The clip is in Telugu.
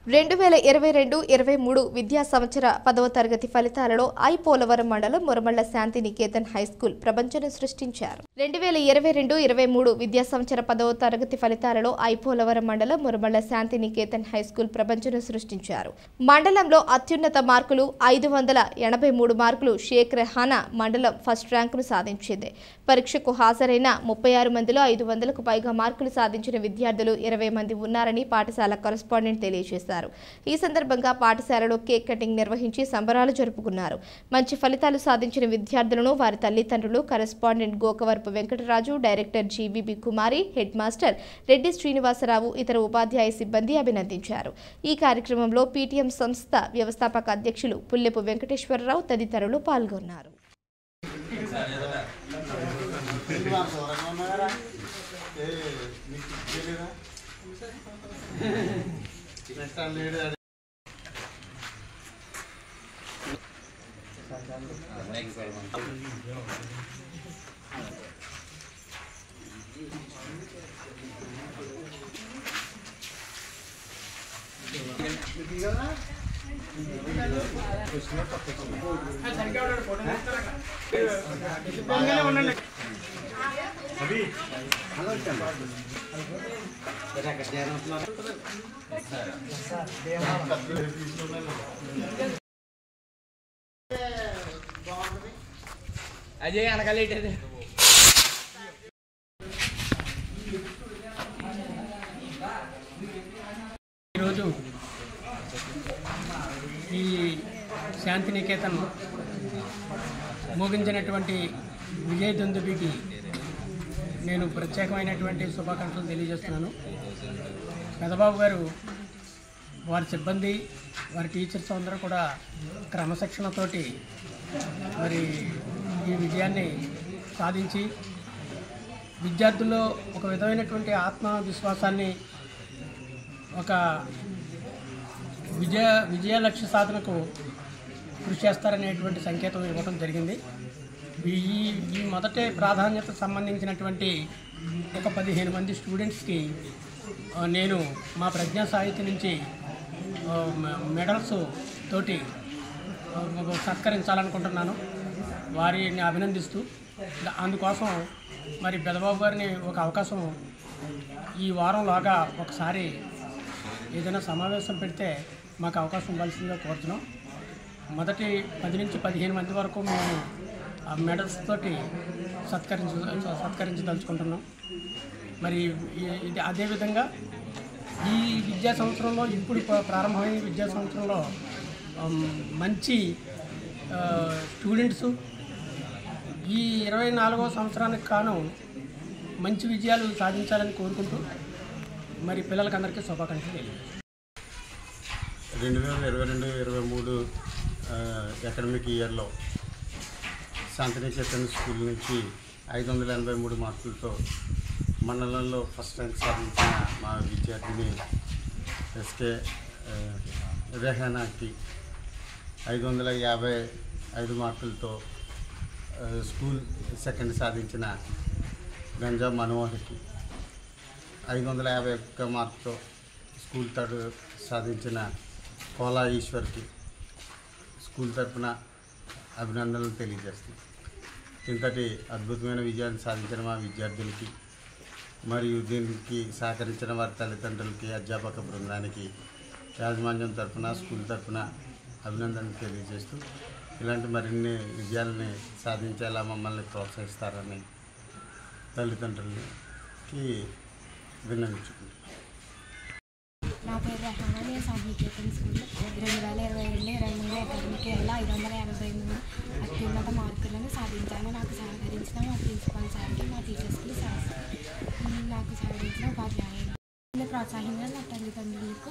రెండు వేల ఇరవై రెండు ఇరవై మూడు విద్యా సంవత్సర పదవ తరగతి ఫలితాలలో ఐ పోలవరం మండలం మురమళ్ల శాంతి నికేతన్ హై స్కూల్ ప్రపంచను సృష్టించారు రెండు వేల ఇరవై రెండు ఇరవై మూడు విద్యా సంవత్సర పదవ తరగతి ఫలితాలలో ఐ పోలవరం మండలం మురమళ్ల శాంతి నికేతన్ హై స్కూల్ ప్రపంచను సృష్టించారు మండలంలో అత్యున్నత మార్కులు ఐదు వందల ఎనభై మూడు మార్కులు షేక్ రెహానా మండలం ఫస్ట్ ర్యాంకును సాధించింది పరీక్షకు హాజరైన ముప్పై ఆరు మందిలో ఐదు వందలకు పైగా మార్కులు సాధించిన విద్యార్థులు ఇరవై మంది ఉన్నారని పాఠశాల కరస్పాండెంట్ తెలియజేశారు ఈ సందర్భంగా పాఠశాలలో కేక్ కటింగ్ నిర్వహించి సంబరాలు జరుపుకున్నారు మంచి ఫలితాలు సాధించిన విద్యార్థులను వారి తల్లిదండ్రులు correspondent Gokavarapu Venkataraju director GBB Kumari head master Reddy Srinivasarao ఇతర ఉపాధ్యాయ సిబ్బంది అభినందించారు ఈ కార్యక్రమంలో పీటీఎం సంస్థ వ్యవస్థాపక అధ్యక్షులు పుల్లెపు వెంకటేశ్వరరావు తదితరులు పాల్గొన్నారు అజయ్ అనగలేటది ఈరోజు ఈ శాంతినికేతన్ ముగించినటువంటి విజయ్ దుందుబికి నేను ప్రత్యేకమైనటువంటి శుభాకాంక్షలు తెలియజేస్తున్నాను పెదబాబు గారు వారి సిబ్బంది వారి టీచర్స్ అందరూ కూడా క్రమశిక్షణతోటి మరి ఈ విజయాన్ని సాధించి విద్యార్థుల్లో ఒక విధమైనటువంటి ఆత్మవిశ్వాసాన్ని ఒక విజయ విజయ లక్ష్య సాధనకు కృషి చేస్తారనేటువంటి సంకేతం ఇవ్వడం జరిగింది ఈ ఈ మొదటి ప్రాధాన్యత సంబంధించినటువంటి ఒక పదిహేను మంది స్టూడెంట్స్కి ఆ, నేను మా ప్రజ్ఞా సాహిత్య నుంచి ఆ, మె- మెడల్స్ తోటి ఆ, సత్కరించాలనుకుంటున్నాను వారిని అభినందిస్తూ ద- అందుకోసం మరి పెదబాబు గారిని ఒక అవకాశం ఈ వారంలోగా ఒకసారి ఏదైనా సమావేశం పెడితే మాకు అవకాశం ఇవ్వాల్సిందిగా కోరుతున్నాం మొదటి పది నుంచి పదిహేను మంది వరకు మేము ఆ మెడల్స్ తోటి సత్కరించ సత్కరించదలుచుకుంటున్నాం మరి ఈ- ఇది అదేవిధంగా ఈ విద్యా సంవత్సరంలో ఇప్పుడు ప్ర- ప్రారంభమైన విద్యా సంవత్సరంలో ఉమ్, మంచి ఆ, స్టూడెంట్స్ ఈ ఇరవై నాలుగో సంవత్సరానికి కాను మంచి విజయాలు సాధించాలని కోరుకుంటూ మరి పిల్లలకందరికీ శుభాకాంక్షలు తెలియజేస్తాను రెండు వేల ఇరవై రెండు ఇరవై మూడు అకాడమిక్ ఇయర్లో శాంతినికేతన్ స్కూల్ నుంచి ఐదు వందల ఎనభై మూడు మార్కులతో మండలంలో ఫస్ట్ ర్యాంక్ సాధించిన మా విద్యార్థిని ఎస్కే ఆ, రెహానాకి ఐదు వందల యాభై ఐదు మార్కులతో ఆ, స్కూల్ సెకండ్ సాధించిన గంజా మనోహర్కి ఐదు వందల యాభై ఒక్క మార్కుతో స్కూల్ థర్డ్ సాధించిన కోలా ఈశ్వర్కి స్కూల్ తరఫున అభినందనలు తెలియజేస్తున్నాం ఇంతటి అద్భుతమైన విజయాన్ని సాధించిన మా విద్యార్థులకి మరియు దీనికి సహకరించిన వారి తల్లిదండ్రులకి అధ్యాపక బృందానికి యాజమాన్యం తరఫున స్కూల్ తరఫున అభినందనలు తెలియజేస్తూ ఇలాంటి మరిన్ని విజయాలని సాధించేలా మమ్మల్ని ప్రోత్సహిస్తారని తల్లిదండ్రులకి విన్నవించుకుంటున్నాం నా పేరు రెహానా నేను సాహిత్యకం స్కూల్ రెండు వేల ఇరవై రెండు ఇరవై మూడు అకాడమిక్ ఇయర్లో ఐదు వందల ఎనభై మూడు అత్యున్నత మార్కులను సాధించాను నాకు సహకరించిన మా ప్రిన్సిపాల్ సార్కి మా టీచర్స్కి సహ- నాకు సహకరించిన ఉపాధ్యాయులు నన్ను ప్రోత్సహించిన నా తల్లిదండ్రులకు